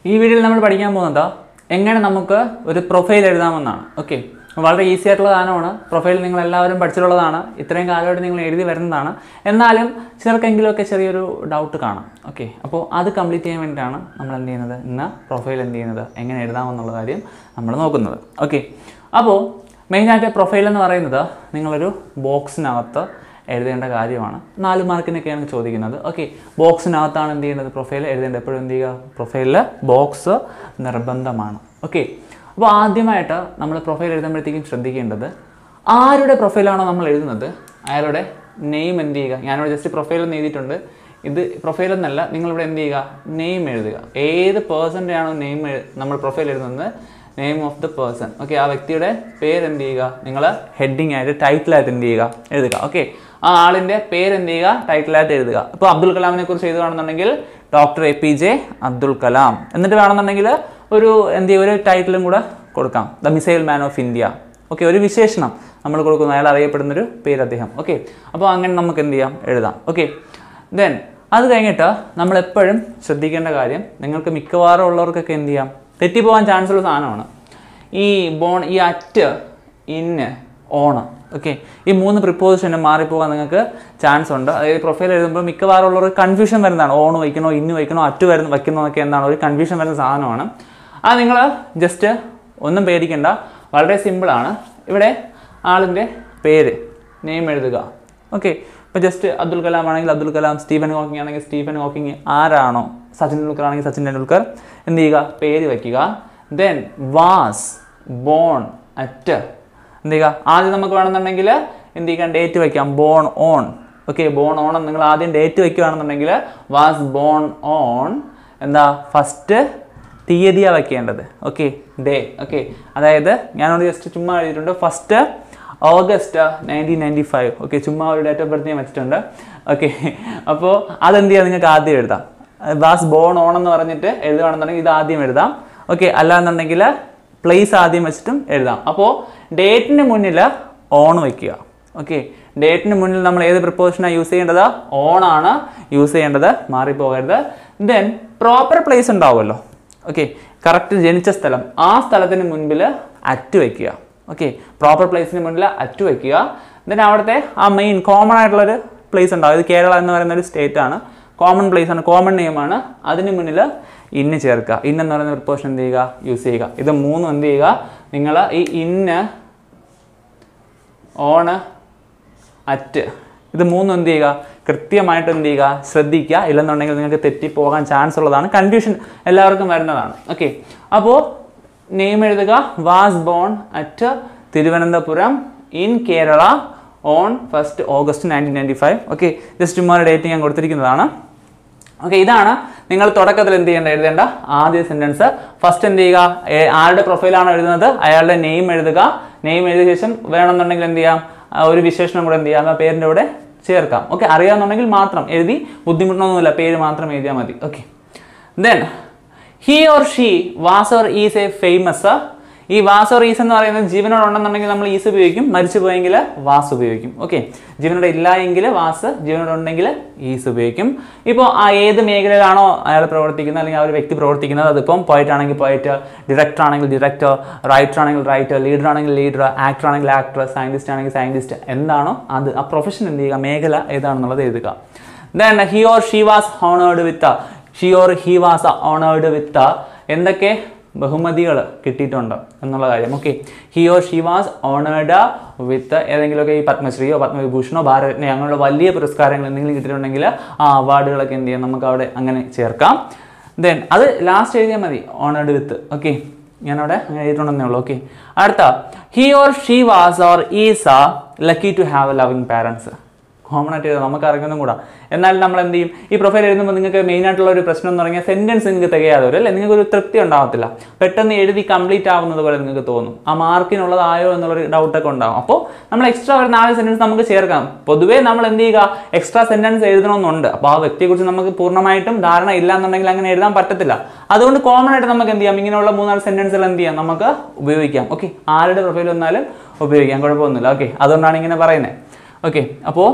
ഈ വീഡിയോയിൽ നമ്മൾ പഠിക്കാൻ പോകുന്നത് എങ്ങനെ നമുക്ക് ഒരു പ്രൊഫൈൽ എഴുതാമെന്നാണ് ഓക്കെ വളരെ ഈസി ആയിട്ടുള്ള സാധനമാണ് പ്രൊഫൈൽ നിങ്ങൾ എല്ലാവരും പഠിച്ചിട്ടുള്ളതാണ് ഇത്രയും കാലമായിട്ട് നിങ്ങൾ എഴുതി വരുന്നതാണ് എന്നാലും ചിലർക്കെങ്കിലുമൊക്കെ ചെറിയൊരു ഡൗട്ട് കാണാം ഓക്കെ അപ്പോൾ അത് കംപ്ലീറ്റ് ചെയ്യാൻ വേണ്ടിയിട്ടാണ് നമ്മൾ എന്ത് ചെയ്യുന്നത് ഇന്ന് പ്രൊഫൈൽ എന്ത് ചെയ്യുന്നത് എങ്ങനെ എഴുതാമെന്നുള്ള കാര്യം നമ്മൾ നോക്കുന്നത് ഓക്കെ അപ്പോൾ മെയിനായിട്ട് പ്രൊഫൈൽ എന്ന് പറയുന്നത് നിങ്ങളൊരു ബോക്സിനകത്ത് എഴുതേണ്ട കാര്യമാണ് നാല് മാർക്കിനൊക്കെയാണ് ചോദിക്കുന്നത് ഓക്കെ ബോക്സിനകത്താണ് എന്ത് ചെയ്യുന്നത് പ്രൊഫൈൽ എഴുതേണ്ടത് എപ്പോഴും എന്ത് ചെയ്യുക പ്രൊഫൈലിൽ ബോക്സ് നിർബന്ധമാണ് ഓക്കെ അപ്പോൾ ആദ്യമായിട്ട് നമ്മൾ പ്രൊഫൈൽ എഴുതുമ്പോഴത്തേക്കും ശ്രദ്ധിക്കേണ്ടത് ആരുടെ പ്രൊഫൈലാണോ നമ്മൾ എഴുതുന്നത് അയാളുടെ നെയിം എന്ത് ചെയ്യുക ഞാനിവിടെ ജസ്റ്റ് പ്രൊഫൈൽ എന്ന് എഴുതിയിട്ടുണ്ട് ഇത് പ്രൊഫൈൽ എന്നല്ല നിങ്ങളിവിടെ എന്ത് ചെയ്യുക നെയിം എഴുതുക ഏത് പേഴ്സൻ്റെ ആണോ നെയിം നമ്മൾ പ്രൊഫൈൽ എഴുതുന്നത് name of the person okay ആ വ്യക്തിയുടെ പേര് എന്ത് ചെയ്യുക നിങ്ങൾ ഹെഡിങ് ആയിട്ട് ടൈറ്റിലായിട്ട് എന്ത് ചെയ്യുക എഴുതുക ഓക്കെ ആ ആളിൻ്റെ പേര് എന്ത് ചെയ്യുക ടൈറ്റിലായിട്ട് എഴുതുക ഇപ്പോൾ അബ്ദുൽ കലാമിനെ കുറിച്ച് എഴുതുകയാണെന്നുണ്ടെങ്കിൽ doctor A P J Abdul Kalam എന്നിട്ട് വേണമെന്നുണ്ടെങ്കിൽ ഒരു എന്ത് ചെയ്യുക ഒരു ടൈറ്റിലും കൂടെ കൊടുക്കാം the missile man of India okay ഒരു വിശേഷണം നമ്മൾ കൊടുക്കുന്നു അയാൾ അറിയപ്പെടുന്നൊരു പേര് അദ്ദേഹം ഓക്കെ അപ്പോൾ അങ്ങനെ നമുക്ക് എന്ത് ചെയ്യാം എഴുതാം ഓക്കെ ദെൻ അത് കഴിഞ്ഞിട്ട് നമ്മൾ എപ്പോഴും ശ്രദ്ധിക്കേണ്ട കാര്യം നിങ്ങൾക്ക് മിക്കവാറും ഉള്ളവർക്കൊക്കെ എന്ത് ചെയ്യാം തെറ്റിപ്പോകാൻ ചാൻസ് ഉള്ള സാധനമാണ് ഈ ബോൺ ഈ അറ്റ് ഇന്ന് ഓണ് ഓക്കെ ഈ മൂന്ന് പ്രിപ്പോസിഷനും മാറിപ്പോകാൻ നിങ്ങൾക്ക് ചാൻസ് ഉണ്ട് അതായത് പ്രൊഫൈൽ എഴുതുമ്പോൾ മിക്കവാറും ഉള്ളവർ കൺഫ്യൂഷൻ വരുന്നതാണ് ഓൺ വയ്ക്കണോ ഇന്ന് വയ്ക്കണോ അറ്റ് വരുന്ന വയ്ക്കണോ എന്നൊക്കെ എന്താണ് ഒരു കൺഫ്യൂഷൻ വരുന്ന സാധനമാണ് അത് നിങ്ങൾ ജസ്റ്റ് ഒന്നും പേടിക്കണ്ട വളരെ സിമ്പിളാണ് ഇവിടെ ആളിൻ്റെ പേര് നെയിം എഴുതുക ഓക്കെ ഇപ്പോൾ ജസ്റ്റ് അബ്ദുൽ കലാം ആണെങ്കിൽ അബ്ദുൽ കലാം സ്റ്റീഫൻ ഹോക്കിംഗ് ആണെങ്കിൽ സ്റ്റീഫൻ ഹോക്കിംഗ് ആരാണോ സച്ചിൻ ടെണ്ടുൽക്കർ ആണെങ്കിൽ സച്ചിൻ ടെണ്ടുൽക്കർ എന്ത് ചെയ്യുക പേര് വയ്ക്കുക ദെൻ വാസ് ബോൺ അറ്റ് എന്ത് ചെയ്യുക ആദ്യം നമുക്ക് വേണമെന്നുണ്ടെങ്കിൽ എന്ത് ചെയ്യാം ഡേറ്റ് വയ്ക്കാം born on okay born on നിങ്ങൾ ആദ്യം ഡേറ്റ് വയ്ക്കുകയാണെന്നുണ്ടെങ്കിൽ വാസ് ബോൺ ഓൺ എന്താ ഫസ്റ്റ് തീയതിയാണ് വയ്ക്കേണ്ടത് ഓക്കെ ഡേ ഓക്കെ അതായത് ഞാനോട് ജസ്റ്റ് ചുമ്മാ എഴുതിയിട്ടുണ്ട് first August nineteen ninety five okay ചുമ്മാ ഒരു ഡേറ്റ് ഓഫ് ബർത്ത് ഞാൻ വെച്ചിട്ടുണ്ട് ഓക്കെ അപ്പോൾ അതെന്ത് ചെയ്യാം നിങ്ങൾക്ക് ആദ്യം എഴുതാം വാസ് ബോൺ ഓൺ എന്ന് പറഞ്ഞിട്ട് എഴുതുകയാണെന്നുണ്ടെങ്കിൽ ഇത് ആദ്യം എഴുതാം ഓക്കെ അല്ലാന്നുണ്ടെങ്കിൽ പ്ലേസ് ആദ്യം വെച്ചിട്ടും എഴുതാം അപ്പോൾ ഡേറ്റിന് മുന്നിൽ ഓൺ വയ്ക്കുക ഓക്കെ ഡേറ്റിന് മുന്നിൽ നമ്മൾ ഏത് പ്രിപ്പോസിഷനാണ് യൂസ് ചെയ്യേണ്ടത് ഓൺ ആണ് യൂസ് ചെയ്യേണ്ടത് മാറിപ്പോകരുത് ദെൻ പ്രോപ്പർ പ്ലേസ് ഉണ്ടാവുമല്ലോ ഓക്കെ കറക്റ്റ് ജനിച്ച സ്ഥലം ആ സ്ഥലത്തിന് മുൻപിൽ അറ്റ് വയ്ക്കുക ഓക്കെ പ്രോപ്പർ പ്ലേസിന് മുന്നിൽ അറ്റ് വയ്ക്കുക ദെൻ അവിടുത്തെ ആ മെയിൻ കോമൺ ആയിട്ടുള്ളൊരു പ്ലേസ് ഉണ്ടാവും ഇത് കേരള എന്ന് പറയുന്ന ഒരു സ്റ്റേറ്റ് ആണ് കോമൺ പ്ലേസ് ആണ് കോമൺ നെയിമാണ് അതിന് മുന്നിൽ ഇന്ന് ചേർക്കുക ഇന്ന് എന്ന് പറയുന്ന പ്രിപ്പോഷൻ എന്ത് ചെയ്യുക യൂസ് ചെയ്യുക ഇത് മൂന്നും എന്ത് ചെയ്യുക നിങ്ങൾ ഈ ഇന്ന് ഓണ് അറ്റ് ഇത് മൂന്നും എന്ത് ചെയ്യുക കൃത്യമായിട്ട് എന്ത് ചെയ്യുക ശ്രദ്ധിക്കുക ഇല്ലെന്നുണ്ടെങ്കിൽ നിങ്ങൾക്ക് തെറ്റിപ്പോകാൻ ചാൻസ് ഉള്ളതാണ് കൺഫ്യൂഷൻ എല്ലാവർക്കും വരുന്നതാണ് ഓക്കെ അപ്പോൾ നെയിം എഴുതുക was born at Thiruvananthapuram in Kerala on first August nineteen ninety five okay just ചുമ്മാ ഡേറ്റ് ഞാൻ കൊടുത്തിരിക്കുന്നതാണ് ഓക്കെ ഇതാണ് നിങ്ങൾ തുടക്കത്തിൽ എന്ത് ചെയ്യേണ്ട എഴുതേണ്ട ആദ്യ സെന്റൻസ് ഫസ്റ്റ് എന്ത് ചെയ്യുക ഏ- ആരുടെ പ്രൊഫൈലാണ് എഴുതുന്നത് അയാളുടെ നെയിം എഴുതുക നെയിം എഴുതിയ ശേഷം വേണമെന്നുണ്ടെങ്കിൽ എന്ത് ചെയ്യാം ആ ഒരു വിശേഷണം കൂടെ എന്ത് ചെയ്യാം ആ പേരിൻ്റെ കൂടെ ചേർക്കാം ഓക്കെ അറിയാമെന്നുണ്ടെങ്കിൽ മാത്രം എഴുതി ബുദ്ധിമുട്ടൊന്നുമില്ല പേര് മാത്രം എഴുതിയാൽ മതി okay then he or she was or is a famous ഈ വാസ് ഓർ ഈസ് എന്ന് പറയുന്നത് ജീവനോട് ഉണ്ടെന്നുണ്ടെങ്കിൽ നമ്മൾ ഈസ് ഉപയോഗിക്കും മരിച്ചു പോയെങ്കിൽ വാസ് ഉപയോഗിക്കും ഓക്കെ ജീവനോട് ഇല്ല എങ്കിൽ വാസ് ജീവനോട് ഉണ്ടെങ്കിൽ ഈസ് ഉപയോഗിക്കും ഇപ്പോൾ ആ ഏത് മേഖലയിലാണോ അയാൾ പ്രവർത്തിക്കുന്നത് അല്ലെങ്കിൽ ആ ഒരു വ്യക്തി പ്രവർത്തിക്കുന്നത് അതിപ്പം പോയിറ്റ് ആണെങ്കിൽ പോയിറ്റ് ഡയറക്ടർ ആണെങ്കിൽ ഡയറക്ടർ റൈറ്റർ ആണെങ്കിൽ റൈറ്റർ ലീഡർ ആണെങ്കിൽ ലീഡർ ആക്ടർ ആണെങ്കിൽ ആക്ടർ സയൻറ്റിസ്റ്റ് ആണെങ്കിൽ സയൻറ്റിസ്റ്റ് എന്താണോ അത് ആ പ്രൊഫഷൻ എന്ത് ചെയ്യുക മേഖല ഏതാണെന്നുള്ളത് എഴുതുക then he or she was honoured with she or he was honoured with എന്തൊക്കെ ബഹുമതികൾ കിട്ടിയിട്ടുണ്ട് എന്നുള്ള കാര്യം okay he or she was honoured with ഏതെങ്കിലുമൊക്കെ ഈ പത്മശ്രീയോ പത്മവിഭൂഷണോ ഭാരതരത്നയോ അങ്ങനെയുള്ള വലിയ പുരസ്കാരങ്ങൾ എന്തെങ്കിലും കിട്ടിയിട്ടുണ്ടെങ്കിൽ ആ അവാർഡുകളൊക്കെ എന്ത് ചെയ്യാം നമുക്ക് അവിടെ അങ്ങനെ ചേർക്കാം ദെൻ അത് ലാസ്റ്റ് എഴുതിയാൽ മതി ഓണേർഡ് വിത്ത് ഓക്കെ ഞാനവിടെ അങ്ങനെ എഴുതിയിട്ടുണ്ടെന്നേ ഉള്ളൂ ഓക്കെ അടുത്ത he or she was or is ആ lucky to have a loving parents common ആയിട്ട് എഴുതാം നമുക്ക് അറിയുന്നതും കൂടാ എന്നാൽ നമ്മൾ എന്ത് ചെയ്യും ഈ പ്രൊഫൈൽ എഴുതുമ്പോൾ നിങ്ങൾക്ക് മെയിൻ ആയിട്ടുള്ള ഒരു പ്രശ്നം എന്ന് പറഞ്ഞാൽ സെന്റൻസ് നിങ്ങൾക്ക് തികയാതെ വരും അല്ലേ നിങ്ങൾക്ക് ഒരു തൃപ്തി ഉണ്ടാവത്തില്ല പെട്ടെന്ന് എഴുതി കംപ്ലീറ്റ് ആവുന്നത് പോലെ നിങ്ങൾക്ക് തോന്നും ആ മാർക്കിനുള്ളതായോ എന്നുള്ളൊരു ഡൗട്ടൊക്കെ ഉണ്ടാവും അപ്പോൾ നമ്മൾ എക്സ്ട്രാ ഒരു നാല് സെന്റൻസ് നമുക്ക് ചേർക്കാം പൊതുവേ നമ്മൾ എന്ത് ചെയ്യുക എക്സ്ട്രാ സെന്റൻസ് എഴുതണമെന്നുണ്ട് അപ്പോൾ ആ വ്യക്തിയെക്കുറിച്ച് നമുക്ക് പൂർണ്ണമായിട്ടും ധാരണ ഇല്ല എന്നുണ്ടെങ്കിൽ അങ്ങനെ എഴുതാൻ പറ്റത്തില്ല അതുകൊണ്ട് കോമൺ ആയിട്ട് നമുക്ക് എന്ത് ചെയ്യാം ഇങ്ങനെയുള്ള മൂന്നാല് സെന്റൻസുകൾ എന്ത് ചെയ്യാം നമുക്ക് ഉപയോഗിക്കാം ഓക്കെ ആരുടെ പ്രൊഫൈൽ വന്നാലും ഉപയോഗിക്കാം കുഴപ്പമൊന്നുമില്ല ഓക്കെ അതുകൊണ്ടാണ് ഇങ്ങനെ പറയുന്നത് ഓക്കെ അപ്പോൾ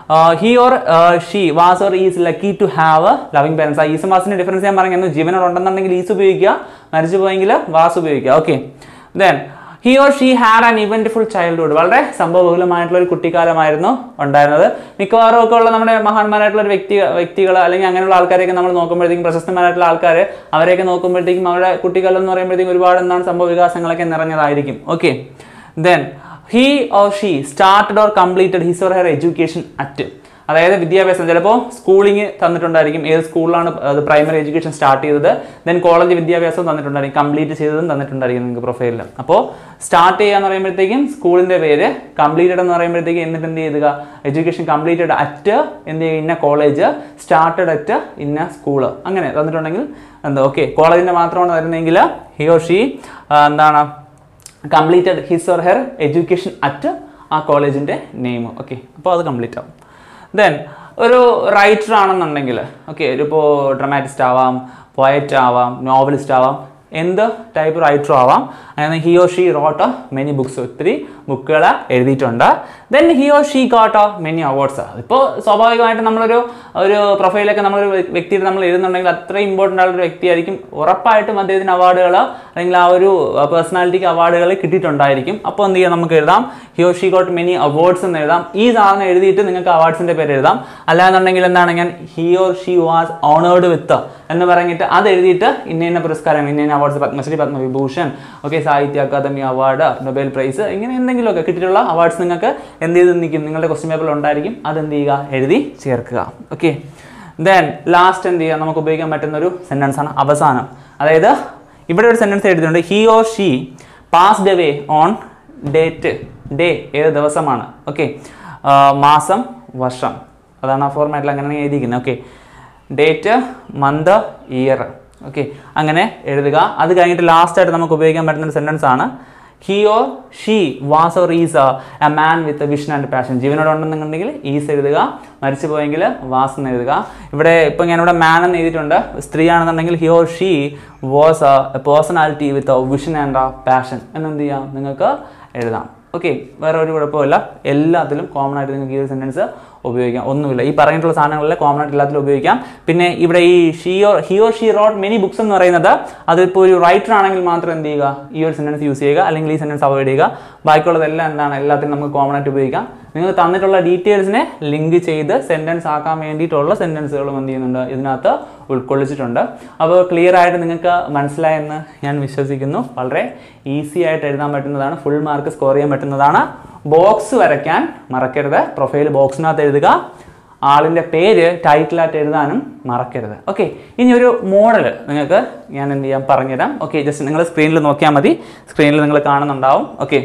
he or she was or is lucky to have loving parents ആ ഈസും വാസിന്റെ ഡിഫറൻസ് ഞാൻ പറഞ്ഞു ജീവനോട് ഉണ്ടെന്നുണ്ടെങ്കിൽ ഈസ് ഉപയോഗിക്കുക മരിച്ചു പോയെങ്കിൽ വാസ് ഉപയോഗിക്കുക okay then he or she had an eventful childhood വളരെ സംഭവബഹുലമായിട്ടുള്ള ഒരു കുട്ടിക്കാലമായിരുന്നു ഉണ്ടായിരുന്നത് മിക്കവാറും ഒക്കെ ഉള്ള നമ്മുടെ മഹാന്മാരായിട്ടുള്ള ഒരു വ്യക്തി വ്യക്തികൾ അല്ലെങ്കിൽ അങ്ങനെയുള്ള ആൾക്കാരെയൊക്കെ നമ്മൾ നോക്കുമ്പോഴത്തേക്കും പ്രശസ്തമായിട്ടുള്ള ആൾക്കാർ അവരെയൊക്കെ നോക്കുമ്പോഴത്തേക്കും അവരുടെ കുട്ടിക്കാലം എന്ന് പറയുമ്പോഴത്തേക്കും ഒരുപാട് എന്താണ് സംഭവ വികാസങ്ങളൊക്കെ നിറഞ്ഞതായിരിക്കും okay then he or she started or completed his or her education at അതായത് വിദ്യാഭ്യാസം ചിലപ്പോൾ സ്കൂളിംഗ് തന്നിട്ടുണ്ടായിരിക്കും ഏത് സ്കൂളിലാണ് അത് പ്രൈമറി എഡ്യൂക്കേഷൻ സ്റ്റാർട്ട് ചെയ്തത് ദെൻ കോളേജ് വിദ്യാഭ്യാസം തന്നിട്ടുണ്ടായിരിക്കും കംപ്ലീറ്റ് ചെയ്തതും തന്നിട്ടുണ്ടായിരിക്കും നിങ്ങൾക്ക് പ്രൊഫൈലിൽ അപ്പോൾ സ്റ്റാർട്ട് ചെയ്യാന്ന് പറയുമ്പോഴത്തേക്കും സ്കൂളിന്റെ പേര് കംപ്ലീറ്റഡ് എന്ന് പറയുമ്പോഴത്തേക്കും എന്നിട്ട് എന്ത് ചെയ്യുക എഡ്യൂക്കേഷൻ കംപ്ലീറ്റഡ് അറ്റ് എന്ത് ചെയ്യുക ഇന്ന കോളേജ് സ്റ്റാർട്ടഡ് അറ്റ് ഇന്ന സ്കൂള് അങ്ങനെ തന്നിട്ടുണ്ടെങ്കിൽ എന്താ ഓക്കെ കോളേജിന്റെ മാത്രമാണ് തരുന്നതെങ്കിൽ ഹി ഓർ ഷീ എന്താണ് completed his or her education at ആ കോളേജിൻ്റെ നെയിം ഓക്കെ അപ്പോൾ അത് കംപ്ലീറ്റ് ആവും ദെൻ ഒരു റൈറ്റർ ആണെന്നുണ്ടെങ്കിൽ ഓക്കെ ഒരു ഇപ്പോൾ ഡ്രമാറ്റിസ്റ്റ് ആവാം പോയറ്റ് ആവാം നോവലിസ്റ്റ് ആവാം എന്ത് ടൈപ്പ് റൈറ്റർ ആവാം അങ്ങനെ he or she wrote many books ഒത്തിരി ബുക്കുകൾ എഴുതിയിട്ടുണ്ട് then he or she got many awards ഇപ്പോൾ സ്വാഭാവികമായിട്ട് നമ്മളൊരു ഒരു പ്രൊഫൈലൊക്കെ നമ്മളൊരു വ്യക്തിയുടെ നമ്മൾ എഴുതുന്നുണ്ടെങ്കിൽ അത്രയും ഇമ്പോർട്ടൻ്റ് ആയിട്ടുള്ള ഒരു വ്യക്തിയായിരിക്കും ഉറപ്പായിട്ടും അദ്ദേഹത്തിന് അവാർഡുകൾ അല്ലെങ്കിൽ ആ ഒരു പേഴ്സണാലിറ്റിക്ക് അവാർഡുകൾ കിട്ടിയിട്ടുണ്ടായിരിക്കും അപ്പോൾ എന്ത് ചെയ്യാം നമുക്ക് എഴുതാം he or she got many awards എന്ന് എഴുതാം ഈ സാധനം എഴുതിയിട്ട് നിങ്ങൾക്ക് അവാർഡ്സിൻ്റെ പേര് എഴുതാം അല്ലാന്നുണ്ടെങ്കിൽ എന്താണ് ഞാൻ he or she was honoured with എന്ന് പറഞ്ഞിട്ട് അത് എഴുതിയിട്ട് ഇന്ന ഇന്ന പുരസ്കാരം ഇന്ന ഇന്ന awards Padma Shri Padma Vibhushan okay Sahitya Akademi award Nobel prize ഇങ്ങനെ എന്തെങ്കിലുമൊക്കെ കിട്ടിയിട്ടുള്ള അവാർഡ്സ് നിങ്ങൾക്ക് എന്ത് ചെയ്ത് നിൽക്കും നിങ്ങളുടെ ക്വസ്റ്റ്യൻ പേപ്പറിൽ ഉണ്ടായിരിക്കും അത് എന്ത് ചെയ്യുക എഴുതി ചേർക്കുക ഓക്കെ ദെൻ ലാസ്റ്റ് എന്ത് ചെയ്യുക നമുക്ക് ഉപയോഗിക്കാൻ പറ്റുന്ന ഒരു സെൻറ്റൻസ് ആണ് അവസാനം അതായത് ഇവിടെ ഒരു സെൻറ്റൻസ് എഴുതിയിട്ടുണ്ട് he or she passed away on date day ഏത് ദിവസമാണ് ഓക്കെ മാസം വർഷം അതാണ് ആ ഫോർമാറ്റിൽ അങ്ങനെ എഴുതിയിരിക്കുന്നത് okay date month year okay അങ്ങനെ എഴുതുക അത് കഴിഞ്ഞിട്ട് ലാസ്റ്റ് ആയിട്ട് നമുക്ക് ഉപയോഗിക്കാൻ പറ്റുന്ന ഒരു സെൻറ്റൻസ് ആണ് he or she was or is a man with vision and passion ജീവനോട് ഉണ്ടെന്നുണ്ടെങ്കിൽ ഈസ് എഴുതുക മരിച്ചു പോയെങ്കിൽ വാസ് എന്ന് എഴുതുക ഇവിടെ ഇപ്പം ഞാനിവിടെ മാൻ എന്ന് എഴുതിയിട്ടുണ്ട് സ്ത്രീ ആണെന്നുണ്ടെങ്കിൽ he or she was a personality with vision and passion എന്നെന്ത് ചെയ്യാം നിങ്ങൾക്ക് എഴുതാം ഓക്കെ വേറെ ഒരു കുഴപ്പമില്ല എല്ലാത്തിലും കോമൺ ആയിട്ട് നിങ്ങൾക്ക് ഈ ഒരു സെൻറ്റൻസ് ഉപയോഗിക്കാം ഒന്നുമില്ല ഈ പറഞ്ഞിട്ടുള്ള സാധനങ്ങളിൽ കോമൺ ആയിട്ട് എല്ലാത്തിലും ഉപയോഗിക്കാം പിന്നെ ഇവിടെ ഈ ഷിയോ ഹിയോ ഷീ റോഡ് മെനി ബുക്സ് എന്ന് പറയുന്നത് അതിപ്പോൾ ഒരു റൈറ്റർ ആണെങ്കിൽ മാത്രം എന്ത് ചെയ്യുക ഈ ഒരു സെൻറ്റൻസ് യൂസ് ചെയ്യുക അല്ലെങ്കിൽ ഈ സെൻറ്റൻസ് അവോയ്ഡ് ചെയ്യുക ബാക്കിയുള്ളതെല്ലാം എന്താണ് എല്ലാത്തിനും നമുക്ക് കോമൺ ആയിട്ട് ഉപയോഗിക്കാം നിങ്ങൾ തന്നിട്ടുള്ള ഡീറ്റെയിൽസിനെ ലിങ്ക് ചെയ്ത് സെൻറ്റൻസ് ആക്കാൻ വേണ്ടിയിട്ടുള്ള സെൻറ്റൻസുകളും എന്ത് ചെയ്യുന്നുണ്ട് ഇതിനകത്ത് ഉൾക്കൊള്ളിച്ചിട്ടുണ്ട് അപ്പോൾ ക്ലിയർ ആയിട്ട് നിങ്ങൾക്ക് മനസ്സിലായെന്ന് ഞാൻ വിശ്വസിക്കുന്നു വളരെ ഈസി ആയിട്ട് എഴുതാൻ പറ്റുന്നതാണ് ഫുൾ മാർക്ക് സ്കോർ ചെയ്യാൻ പറ്റുന്നതാണ് ബോക്സ് വരയ്ക്കാൻ മറക്കരുത് പ്രൊഫൈൽ ബോക്സിനകത്ത് എഴുതുക ആളിൻ്റെ പേര് ടൈറ്റിലായിട്ട് എഴുതാനും മറക്കരുത് ഓക്കെ ഇനി ഒരു മോഡൽ നിങ്ങൾക്ക് ഞാൻ എന്ത് ചെയ്യാം പറഞ്ഞുതരാം ഓക്കെ ജസ്റ്റ് നിങ്ങൾ സ്ക്രീനിൽ നോക്കിയാൽ മതി സ്ക്രീനിൽ നിങ്ങൾ കാണുന്നുണ്ടാവും ഓക്കെ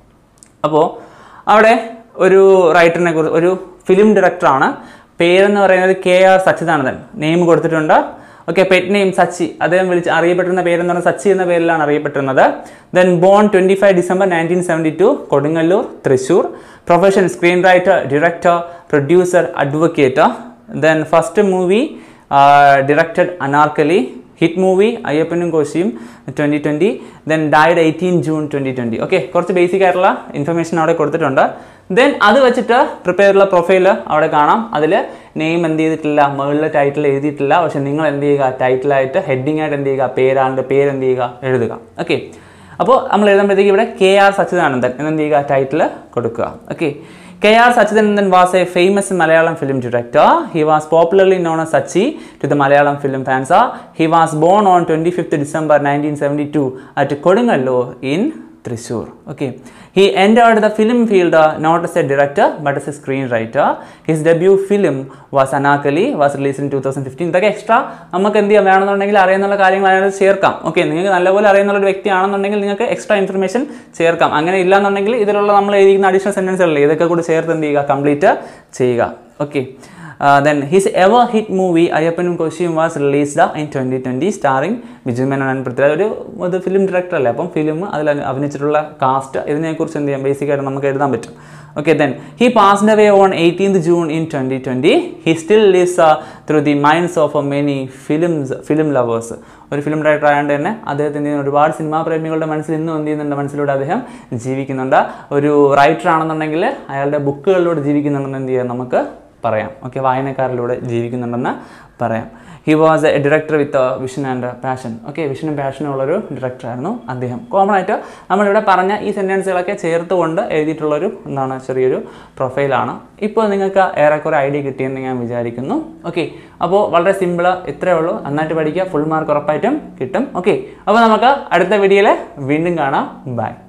അപ്പോൾ അവിടെ ഒരു റൈറ്ററിനെ കുറിച്ച് ഒരു ഫിലിം ഡയറക്ടറാണ് പേരെന്ന് പറയുന്നത് കെ ആർ സച്ചിദാനന്ദൻ നെയിം കൊടുത്തിട്ടുണ്ട് ഓക്കെ പെറ്റ് നെയിം സച്ചി അദ്ദേഹം വിളിച്ച് അറിയപ്പെട്ടിരുന്ന പേരെന്ന് പറഞ്ഞാൽ സച്ചി എന്ന പേരിലാണ് അറിയപ്പെട്ടിരുന്നത് then born twenty five December nineteen seventy two Kodungallur Thrissur profession screen writer director producer advocate then first movie directed Anarkali hit movie Ayyappanum Koshiyum twenty twenty then died eighteen June twenty twenty okay കുറച്ച് basic ആയിട്ടുള്ള ഇൻഫർമേഷൻ അവിടെ കൊടുത്തിട്ടുണ്ട് then അത് വെച്ചിട്ട് prepare ചെയ്തിട്ടുള്ള profile അവിടെ കാണാം അതിൽ നെയിം എന്ത് ചെയ്തിട്ടില്ല മുകളിലെ ടൈറ്റിൽ എഴുതിയിട്ടില്ല പക്ഷെ നിങ്ങൾ എന്ത് ചെയ്യുക ടൈറ്റിലായിട്ട് ഹെഡിങ് ആയിട്ട് എന്ത് ചെയ്യുക പേരാളിൻ്റെ പേര് എന്ത് ചെയ്യുക എഴുതുക ഓക്കെ അപ്പോൾ നമ്മൾ എഴുതുമ്പോഴത്തേക്ക് ഇവിടെ കെ ആർ സച്ചിദാനന്ദൻ എന്നെന്ത് ചെയ്യുക ടൈറ്റിൽ കൊടുക്കുക okay K R Sachidanandan was a famous Malayalam film director he was popularly known as Sachi to the Malayalam film fans he was born on twenty fifth December nineteen seventy two at Kodungallur in Thrissur okay he entered the film field uh, not as a director but as a screenwriter his debut film was Anarkali was released in 2015 ഇതൊക്കെ extra നമുക്ക് എന്ത് ചെയ്യാം വേണമെന്നുണ്ടെങ്കിൽ അറിയുന്നുള്ള കാര്യങ്ങൾ അതിനകത്ത് ചേർക്കാം okay നിങ്ങൾക്ക് നല്ലപോലെ അറിയുന്ന ഒരു വ്യക്തിയാണെന്നുണ്ടെങ്കിൽ നിങ്ങൾക്ക് എക്സ്ട്രാ ഇൻഫർമേഷൻ ചേർക്കാം അങ്ങനെ ഇല്ലാന്നുണ്ടെങ്കിൽ ഇതിലുള്ള നമ്മൾ എഴുതിക്കുന്ന അഡീഷണൽ സെൻറ്റൻസുകളില്ലേ ഇതൊക്കെ കൂടി ചേർത്ത് എന്ത് ചെയ്യുക കംപ്ലീറ്റ് ചെയ്യുക okay then his ever hit movie Ayyappanum Koshiyum was released in twenty twenty starring Biju Menon and Prithviraj ഒരു ഇത് ഫിലിം ഡയറക്ടർ അല്ലേ അപ്പം ഫിലിം അതിൽ അഭിനയിച്ചിട്ടുള്ള കാസ്റ്റ് ഇതിനെക്കുറിച്ച് എന്ത് ചെയ്യാം ബേസിക്കായിട്ട് നമുക്ക് എഴുതാൻ പറ്റും okay then he passed away on eighteenth June in twenty twenty he still lives through the minds of many films film lovers ഒരു ഫിലിം ഡയറക്ടർ ആയതുകൊണ്ട് തന്നെ അദ്ദേഹത്തിൻ്റെ ഒരുപാട് സിനിമാ പ്രേമികളുടെ മനസ്സിൽ ഇന്നും എന്ത് ചെയ്യുന്നുണ്ട് മനസ്സിലൂടെ അദ്ദേഹം ജീവിക്കുന്നുണ്ട് ഒരു റൈറ്റർ ആണെന്നുണ്ടെങ്കിൽ അയാളുടെ ബുക്കുകളിലൂടെ ജീവിക്കുന്നുണ്ടെന്ന് എന്ത് ചെയ്യാം നമുക്ക് പറയാം ഓക്കെ വായനക്കാരിലൂടെ ജീവിക്കുന്നുണ്ടെന്ന് പറയാം he was a director with vision and passion okay വിഷനും പാഷനും ഉള്ളൊരു ഡയറക്ടറായിരുന്നു അദ്ദേഹം കോമൺ ആയിട്ട് നമ്മളിവിടെ പറഞ്ഞ ഈ സെൻറ്റൻസുകളൊക്കെ ചേർത്തുകൊണ്ട് എഴുതിയിട്ടുള്ളൊരു എന്താണ് ചെറിയൊരു പ്രൊഫൈലാണ് ഇപ്പോൾ നിങ്ങൾക്ക് ഏറെക്കുറെ ഐഡിയ കിട്ടിയെന്ന് ഞാൻ വിചാരിക്കുന്നു ഓക്കെ അപ്പോൾ വളരെ സിമ്പിൾ ഇത്രയേ ഉള്ളൂ നന്നായിട്ട് പഠിക്കുക ഫുൾ മാർക്ക് ഉറപ്പായിട്ടും കിട്ടും ഓക്കെ അപ്പോൾ നമുക്ക് അടുത്ത വീഡിയോയിൽ വീണ്ടും കാണാം ബൈ